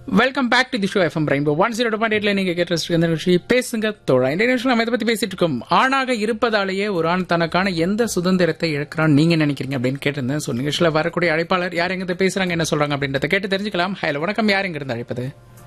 Welcome back to the show FM Rainbow one zero point எயிட்ல நீங்க கேட்டு இந்த நிகழ்ச்சி பேசுங்க தோழா இந்த நிகழ்ச்சி நம்ம இதை பத்தி பேசிட்டு இருக்கோம் ஆணாக இருப்பதாலேயே ஒரு ஆண் தனக்கான எந்த சுதந்திரத்தை இழக்கிறான் நீங்க நினைக்கிறீங்க அப்படின்னு கேட்டிருந்தேன் ஸோ நிகழ்ச்சியில் வரக்கூடிய அழைப்பாளர் யார் எங்க பேசுறாங்க என்ன சொல்றாங்க அப்படின்றத கேட்டு தெரிஞ்சுக்கலாம் ஹலோ வணக்கம் யார் எங்க இருந்து அழைப்பது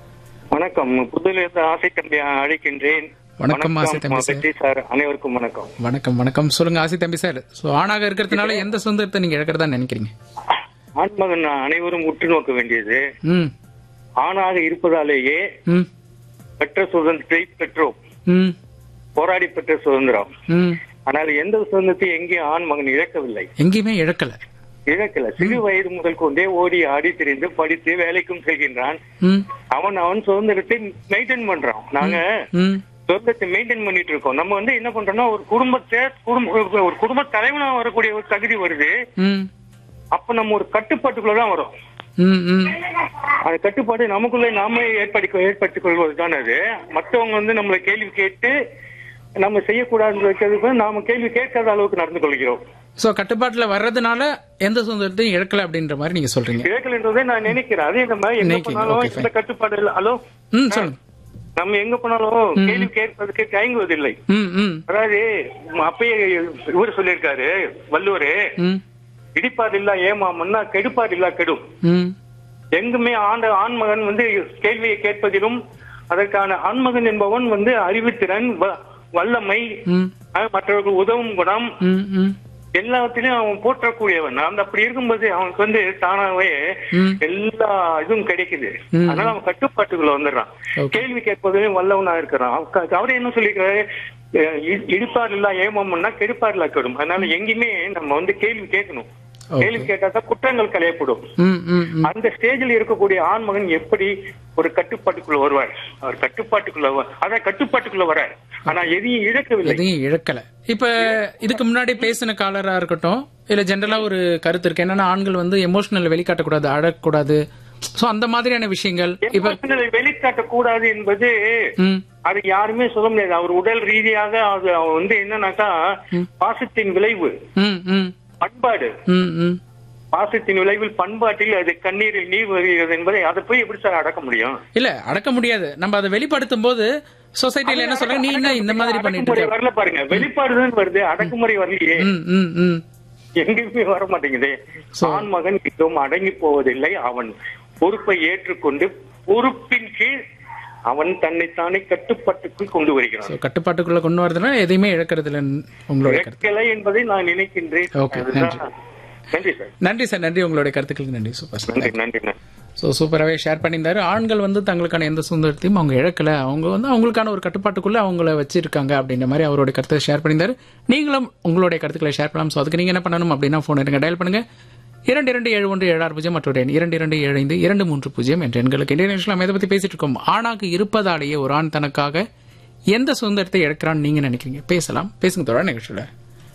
வணக்கம் புதுலிருந்து ஆசை தம்பி அழைக்கின்றேன் வணக்கம், ஆசை தம்பி சார். வெற்றி சார் அனைவருக்கும் வணக்கம் வணக்கம் வணக்கம் சொல்லுங்க ஆசி தம்பி சார் ஸோ ஆணாக இருக்கிறதுனால எந்த சுதந்திரத்தை நீங்க இழக்கிறதா நினைக்கிறீங்க ஆண்மகன் அனைவரும் உற்று நோக்க வேண்டியது ம் ஆணாக இருப்பதாலேயே ம் பெற்ற சுதந்திரத்தை பெற்றோம் ம் போராடி பெற்ற சுதந்திரம் ம் ஆனால் எந்த சுதந்திரத்தையும் எங்கேயும் ஆண் மகன் இழக்கவில்லை எங்கேயுமே இழக்கல இழக்கல சிறு வயது முதல் கொண்டே ஓடி ஆடி திரிந்து படித்து வேலைக்கும் செல்கின்றான் ம் அவன் அவன் சுதந்திரத்தை மெயின்டைன் பண்றான் நாங்க ம் சுதந்திரத்தை மெயின்டைன் பண்ணிட்டு இருக்கோம் நம்ம வந்து என்ன பண்றோம்னா ஒரு குடும்பத்தை குடும்ப ஒரு குடும்ப தலைவனா வரக்கூடிய ஒரு தகுதி வருது ம் அப்ப நம்ம ஒரு கட்டுப்பாட்டுக்குள்ளதான் வரும் ம் ம் அந்த கட்டுப்பாடு நமக்குள்ளே நாம ஏற்படுத்தி ஏற்படுத்திக் கொள்வதுதான் அது மற்றவங்க வந்து நம்மளை கேள்வி கேட்டு நம்ம செய்யக்கூடாதுன்னு வைக்கிறதுக்கு நாம கேள்வி கேட்காத அளவுக்கு நடந்து கொள்கிறோம் சோ கட்டுப்பாட்டுல வர்றதுனால எந்த சுதந்திரத்தையும் இழக்கல அப்படின்ற மாதிரி நீங்க சொல்றீங்க கேட்கலன்றதை நான் நினைக்கிறேன் அதே நம்ம எங்க நினைக்கிறீங்க, போனாலும் okay, இந்த கட்டுப்பாடு இல்ல ஹலோ ம் சொல்லுங்க நம்ம எங்க போனாலும் கேள்வி கேட்பதற்கு தயங்குவதில்லை ம் ம் அதாவது அப்பயே இவரு சொல்லியிருக்காரு வள்ளுவரு ம் இடிப்பார் இல்லா ஏமாமன்னா கெடுப்பார் இல்லா கெடும் ம் எங்குமே ஆண்ட ஆண்மகன் வந்து கேள்வியை கேட்பதிலும் அதற்கான ஆண்மகன் என்பவன் வந்து அறிவுத்திறன் வ- வல்லமை ம் அஹ், மற்றவர்கள் உதவும் குணம் ம் ம் எல்லாத்திலும் அவன் போற்றக்கூடியவன் அந்த அப்படி இருக்கும்போது அவனுக்கு வந்து தானாவே ம். எல்லா இதுவும் கிடைக்குது ம். அதனால அவன் கட்டுப்பாட்டுக்குள்ள வந்துடுறான் Okay. கேள்வி கேட்பதிலும் வல்லவனா இருக்கிறான் அவ- அவரே என்ன சொல்லிக்கிறாரு அஹ், இ- இடிப்பார் இல்லா ஏமாமன்னா கெடுப்பார் இல்லா கெடும் அதனால எங்கேயுமே நம்ம வந்து கேள்வி கேட்கணும் Okay. கேள்வி கேட்டா தான் குற்றங்கள் களையப்படும் ம் ம் ம் அந்த ஸ்டேஜில் இருக்கக்கூடிய ஆண்மகன் எப்படி ஒரு கட்டுப்பாட்டுக்குள்ள வருவார் அவர் கட்டுப்பாட்டுக்குள்ள வ- அதான் கட்டுப்பாட்டுக்குள்ள வரார் ஆனா எதையும் இழக்கவில்லை எதையும் இழக்கல இப்ப இதுக்கு முன்னாடி பேசின காலரா இருக்கட்டும் இல்ல ஜென்ரலா ஒரு கருத்து இருக்கு என்னன்னா ஆண்கள் வந்து எமோஷனல் வெளிக்காட்டக்கூடாது அழக்கூடாது சோ அந்த மாதிரியான விஷயங்கள் இப்ப எமோஷனலை வெளிக்காட்ட கூடாது என்பது ம் அது யாருமே சொல்ல முடியாது அவர் உடல் ரீதியாக அது அவர் வந்து என்னன்னாக்கா பாசத்தின் விளைவு ம் ம் பண்பாடு ம் ம் பாசத்தின் விளைவில் பண்பாட்டில் அது கண்ணீரில் நீர் வருகிறது என்பதை அதை போய் எப்படி சார் அடக்க முடியும் இல்ல அடக்க முடியாது நம்ம அதை வெளிப்படுத்தும் போது சொசைட்டில என்ன சொல்றாங்க நீ என்ன இந்த மாதிரி பண்ணிட்டு அடக்குமுறை இருக்க வரல பாருங்க வெளிப்பாடுதான் வருது அடக்குமுறை வரலையே ம் ம் ம் எங்கேயுமே வர மாட்டேங்குது ஆண் மகன் மிகவும் அடங்கி போவதில்லை அவன் பொறுப்பை ஏற்றுக்கொண்டு பொறுப்பின் கீழ் அவன் தன்னைத்தானே கட்டுப்பாட்டுக்குள் கொண்டு வருகிறான் So, கட்டுப்பாட்டுக்குள்ள கொண்டு வரதுனால எதையுமே இழக்கிறது இல்லைன்னு உங்களுடைய கருத்து இழக்கலை என்பதை நான் நினைக்கின்றேன் Okay, அதுதான். நன்றி சார் நன்றி சார் நன்றி உங்களுடைய கருத்துக்களுக்கு நன்றி சூப்பர் சார் நன்றி நன்றி நன்றி ஸோ சூப்பராகவே ஷேர் பண்ணியிருந்தாரு ஆண்கள் வந்து தங்களுக்கான எந்த சுதந்திரத்தையும் அவங்க இழக்கல அவங்க வந்து அவங்களுக்கான ஒரு கட்டுப்பாட்டுக்குள்ள அவங்கள வச்சிருக்காங்க அப்படின்ற மாதிரி அவருடைய கருத்தை ஷேர் பண்ணியிருந்தாரு நீங்களும் உங்களுடைய கருத்துக்களை ஷேர் பண்ணலாம் ஸோ அதுக்கு நீங்க என்ன பண்ணணும் அப்படின்னா ஃபோன் எடுங்க டயல் பண்ணுங்க இரண்டு இரண்டு ஏழு ஒன்று ஏழாறு பூஜ்ஜியம் மற்றொரு எண் இரண்டு இரண்டு ஏழு ஐந்து இரண்டு மூன்று பூஜ்ஜியம் என்ற எண்களுக்கு இந்திய நேஷனல் நம்ம இதை பத்தி பேசிட்டு இருக்கோம் ஆணாக இருப்பதாலேயே ஒரு ஆண் தனக்காக எந்த சுதந்திரத்தை இழக்கிறான்னு நீங்க நினைக்கிறீங்க பேசலாம் பேசுங்க தொடர் நிகழ்ச்சியில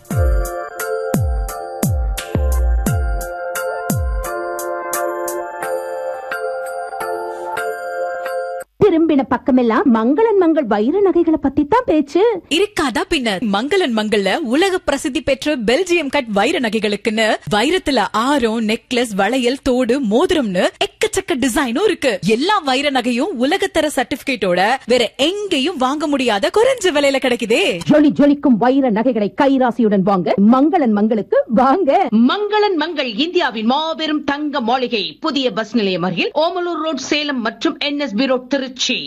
திரும்பின பக்கமெல்லாம் மங்களன் மங்கள் வைர நகைகளை பத்தி தான் பேச்சு இருக்காதா பின்னர் மங்களன் மங்கள்ல உலக பிரசித்தி பெற்ற பெல்ஜியம் கட் வைர நகைகளுக்குன்னு வைரத்துல ஆரம் நெக்லஸ் வளையல் தோடு மோதிரம்னு எக்கச்சக்க டிசைனும் இருக்கு எல்லா வைர நகையும் உலகத்தர சர்டிபிகேட்டோட வேற எங்கேயும் வாங்க முடியாத குறைஞ்ச விலையில கிடைக்குதே ஜொலி ஜொலிக்கும் வைர நகைகளை கைராசியுடன் வாங்க மங்களன் மங்களுக்கு வாங்க மங்களன் மங்கள் இந்தியாவின் மாபெரும் தங்க மாளிகை புதிய பஸ் நிலையம் அருகில் ஓமலூர் ரோட் சேலம் மற்றும் என்எஸ்பி ரோட் திருச்சி